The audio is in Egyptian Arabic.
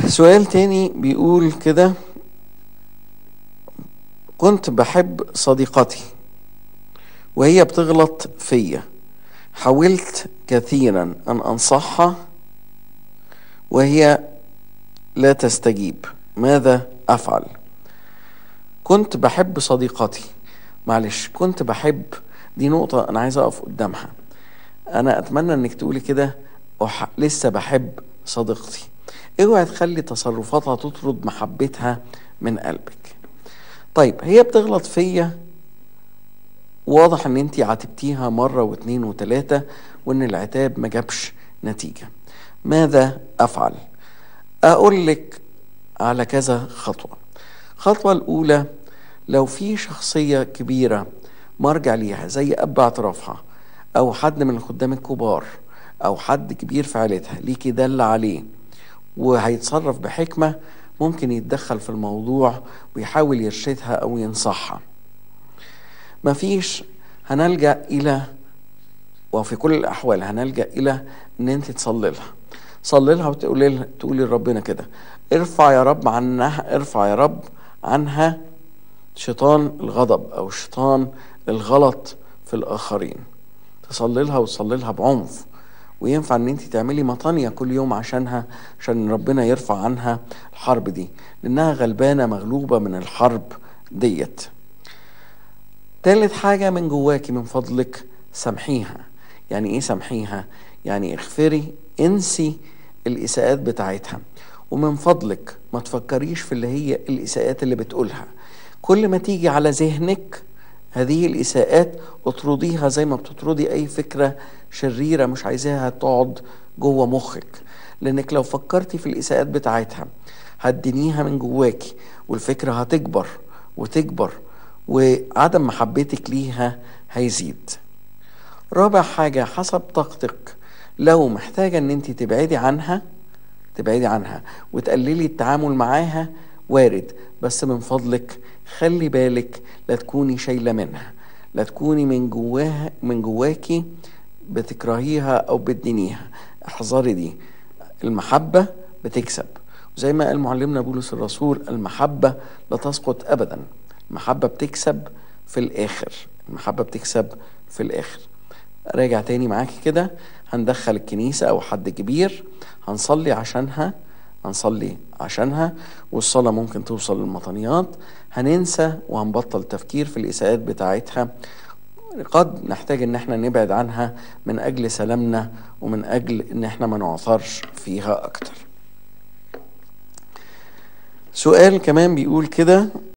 سؤال تاني بيقول كده كنت بحب صديقتي وهي بتغلط فيا حاولت كثيرا ان انصحها وهي لا تستجيب ماذا افعل كنت بحب صديقتي معلش كنت بحب دي نقطة أنا عايز أقف قدامها أنا أتمنى إنك تقولي كده أح... لسه بحب صديقتي اوعي تخلي تصرفاتها تطرد محبتها من قلبك طيب هي بتغلط فيا واضح ان انت عاتبتيها مرة واتنين وتلاتة وان العتاب ما جابش نتيجة ماذا افعل اقول لك على كذا خطوة الخطوة الاولى لو في شخصية كبيرة مرجع ليها زي اب اعترافها او حد من الخدام الكبار او حد كبير في عيلتها ليكي دل عليه وهيتصرف بحكمة ممكن يتدخل في الموضوع ويحاول يرشدها او ينصحها مفيش هنلجأ إلى وفي كل الأحوال هنلجأ إلى إن أنت تصلي لها صلي لها وتقولي لها تقولي لربنا كده ارفع يا رب عنها ارفع يا رب عنها شيطان الغضب أو شيطان الغلط في الآخرين تصلي لها وتصلي لها بعنف وينفع ان انت تعملي مطانية كل يوم عشانها عشان ربنا يرفع عنها الحرب دي لانها غلبانة مغلوبة من الحرب ديت تالت حاجة من جواكي من فضلك سامحيها يعني ايه سامحيها يعني اغفري انسي الاساءات بتاعتها ومن فضلك ما تفكريش في اللي هي الاساءات اللي بتقولها كل ما تيجي على ذهنك هذه الاساءات اطرديها زي ما بتطردي اي فكرة شريرة مش عايزاها تقعد جوه مخك لانك لو فكرتي في الاساءات بتاعتها هتدينيها من جواكي والفكرة هتكبر وتكبر وعدم محبتك ليها هيزيد رابع حاجة حسب طاقتك لو محتاجة ان انت تبعدي عنها تبعدي عنها وتقللي التعامل معاها وارد بس من فضلك خلي بالك لا تكوني شايلة منها لا تكوني من جواها من جواكي بتكرهيها او بتدينيها احذري دي المحبة بتكسب وزي ما قال معلمنا بولس الرسول المحبة لا تسقط ابدا المحبة بتكسب في الآخر المحبة بتكسب في الآخر راجع تاني معاكي كده هندخل الكنيسة أو حد كبير هنصلي عشانها هنصلي عشانها والصلاة ممكن توصل للمطنيات هننسى وهنبطل تفكير في الإساءات بتاعتها قد نحتاج ان احنا نبعد عنها من اجل سلامنا ومن اجل ان احنا ما نعثرش فيها اكتر سؤال كمان بيقول كده